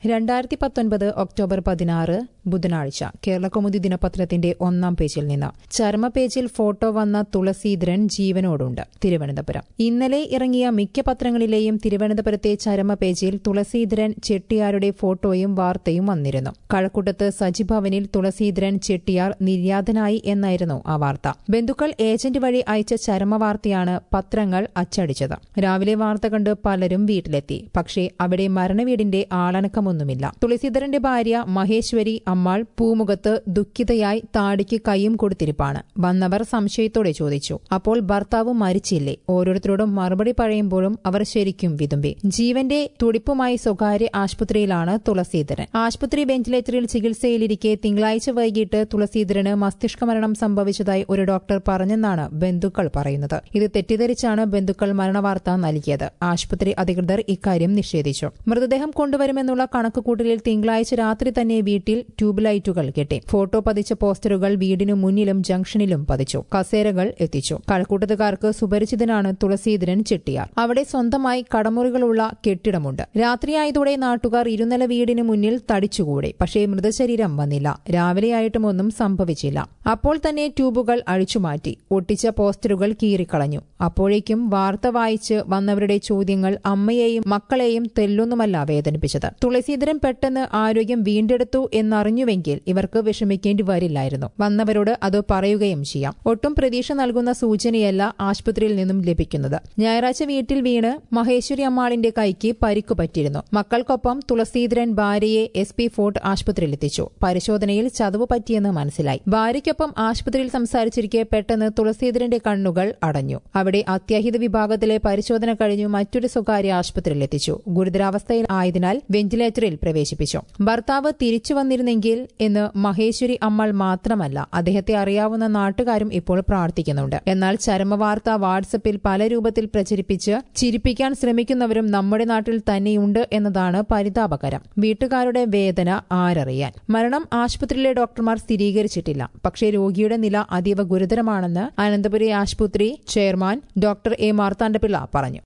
രണ്ടായിരത്തി പത്തൊൻപത് ഒക്ടോബർ പതിനാറ് ബുധനാഴ്ച കേരളകൗമുദി ദിനപത്രത്തിന്റെ ഒന്നാം പേജിൽ നിന്ന് ചർമ്മ പേജിൽ ഫോട്ടോ വന്ന തുളസീധരൻ ജീവനോടുണ്ട് തിരുവനന്തപുരം ഇന്നലെ ഇറങ്ങിയ മിക്ക പത്രങ്ങളിലെയും തിരുവനന്തപുരത്തെ ചരമ പേജിൽ തുളസീധരൻ ചെട്ടിയാരുടെ ഫോട്ടോയും വാർത്തയും വന്നിരുന്നു കഴക്കൂട്ടത്ത് സജിഭവനിൽ തുളസീധരൻ ചെട്ടിയാർ നിര്യാതനായി എന്നായിരുന്നു ആ വാർത്ത ബന്ധുക്കൾ ഏജന്റ് വഴി അയച്ച ചരമ വാർത്തയാണ് പത്രങ്ങൾ അച്ചടിച്ചത് രാവിലെ വാർത്ത കണ്ട് പലരും വീട്ടിലെത്തി പക്ഷേ അവിടെ മരണവീടിന്റെ ആളനക്കമൊന്നുമില്ല തുളസീധരന്റെ ഭാര്യ മഹേശ്വരി അമ്മാൾ പൂമുഖത്ത് ദുഃഖിതയായി താടിക്ക് കൈയും കൊടുത്തിരിപ്പാണ് വന്നവർ സംശയത്തോടെ ചോദിച്ചു അപ്പോൾ ഭർത്താവ് മരിച്ചില്ലേ ഓരോരുത്തരോടും മറുപടി പറയുമ്പോഴും അവർ ശരിക്കും വിതുമ്പി ജീവന്റെ തുടിപ്പുമായി സ്വകാര്യ ആശുപത്രിയിലാണ് തുളസീധരൻ ആശുപത്രി വെന്റിലേറ്ററിൽ ചികിത്സയിലിരിക്കെ തിങ്കളാഴ്ച വൈകിട്ട് തുളസീധരന് മസ്തിഷ്ക മരണം സംഭവിച്ചതായി ഒരു ഡോക്ടർ പറഞ്ഞെന്നാണ് ബന്ധുക്കൾ പറയുന്നത് ഇത് തെറ്റിദ്ധരിച്ചാണ് ബന്ധുക്കൾ മരണവാർത്ത നൽകിയത് ആശുപത്രി അധികൃതർ ഇക്കാര്യം നിഷേധിച്ചു മൃതദേഹം കൊണ്ടുവരുമെന്നുള്ള കണക്കുകൂട്ടലിൽ തിങ്കളാഴ്ച രാത്രി തന്നെ വീട്ടിൽ ട്യൂബ് ലൈറ്റുകൾ കെട്ടി ഫോട്ടോ പതിച്ച പോസ്റ്ററുകൾ വീടിനു മുന്നിലും ജംഗ്ഷനിലും പതിച്ചു കസേരകൾ എത്തിച്ചു കഴക്കൂട്ടത്തുകാർക്ക് സുപരിചിതനാണ് തുളസീധരൻ ചെട്ടിയാർ അവിടെ സ്വന്തമായി കടമുറികളുള്ള കെട്ടിടമുണ്ട് രാത്രിയായതോടെ നാട്ടുകാർ ഇരുനില വീടിന് മുന്നിൽ തടിച്ചുകൂടി പക്ഷേ മൃതശരീരം വന്നില്ല രാവിലെയായിട്ടും ഒന്നും സംഭവിച്ചില്ല അപ്പോൾ തന്നെ ട്യൂബുകൾ അഴിച്ചുമാറ്റി ഒട്ടിച്ച പോസ്റ്ററുകൾ കീറിക്കളഞ്ഞു അപ്പോഴേക്കും വാർത്ത വായിച്ച് വന്നവരുടെ ചോദ്യങ്ങൾ അമ്മയെയും മക്കളെയും തെല്ലൊന്നുമല്ല വേദനിപ്പിച്ചത് തുളസീധരൻ പെട്ടെന്ന് ആരോഗ്യം വീണ്ടെടുത്തു എന്നറിഞ്ഞുവെങ്കിൽ ഇവർക്ക് വിഷമിക്കേണ്ടി വരില്ലായിരുന്നു വന്നവരോട് അത് പറയുകയും ചെയ്യാം ഒട്ടും പ്രതീക്ഷ നൽകുന്ന സൂചനയല്ല ആശുപത്രിയിൽ നിന്നും ലഭിക്കുന്നത് ഞായറാഴ്ച വീട്ടിൽ വീണ് മഹേശ്വരി അമ്മാളിന്റെ കൈക്ക് പരിക്കു പറ്റിയിരുന്നു മക്കൾക്കൊപ്പം തുളസീധരൻ ഭാര്യയെ എസ് പി ഫോർട്ട് ആശുപത്രിയിലെത്തിച്ചു പരിശോധനയിൽ ചതവ് പറ്റിയെന്ന് മനസ്സിലായി ഭാര്യയ്ക്കൊപ്പം ആശുപത്രിയിൽ സംസാരിച്ചിരിക്കെ പെട്ടെന്ന് തുളസീധരന്റെ കണ്ണുകൾ അടഞ്ഞു അവിടെ അത്യാഹിത വിഭാഗത്തിലെ പരിശോധന കഴിഞ്ഞു മറ്റൊരു സ്വകാര്യ ആശുപത്രിയിലെത്തിച്ചു ഗുരുതരാവസ്ഥയിൽ ആയതിനാൽ വെന്റിലേറ്ററിൽ പ്രവേശിപ്പിച്ചു ഭർത്താവ് തിരിച്ചു വന്നിരുന്നെങ്കിൽ എന്ന് മഹേശ്വരി അമ്മൾ മാത്രമല്ല അദ്ദേഹത്തെ അറിയാവുന്ന നാട്ടുകാരും ഇപ്പോൾ പ്രാർത്ഥിക്കുന്നുണ്ട് എന്നാൽ ചരമവാർത്ത വാട്സപ്പിൽ പല രൂപത്തിൽ പ്രചരിപ്പിച്ച് ചിരിപ്പിക്കാൻ ശ്രമിക്കുന്നവരും നമ്മുടെ നാട്ടിൽ തന്നെയുണ്ട് എന്നതാണ് പരിതാപകരം വീട്ടുകാരുടെ വേദന ആരറിയാൻ മരണം ആശുപത്രിയിലെ ഡോക്ടർമാർ സ്ഥിരീകരിച്ചിട്ടില്ല പക്ഷേ രോഗിയുടെ നില അതീവ ഗുരുതരമാണെന്ന് അനന്തപുരി ആശുപത്രി ചെയർമാൻ ഡോക്ടർ എ മാർത്താണ്ഡപിള്ള പറഞ്ഞു